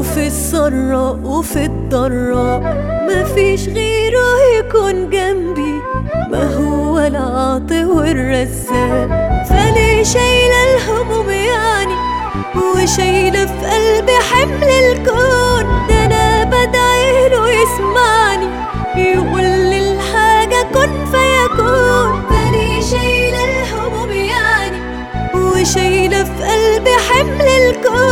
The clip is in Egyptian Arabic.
وفي السراء وفي الضراء مفيش غيره يكون جنبي ما هو العاطي والرزاق فليه شايلة الهموم يعني وشايلة في قلبي حمل الكون ده أنا بدعي له يسمعني يقول لي الحاجة كن فيكون فليه شايلة الهموم يعني وشايلة في قلبي حمل الكون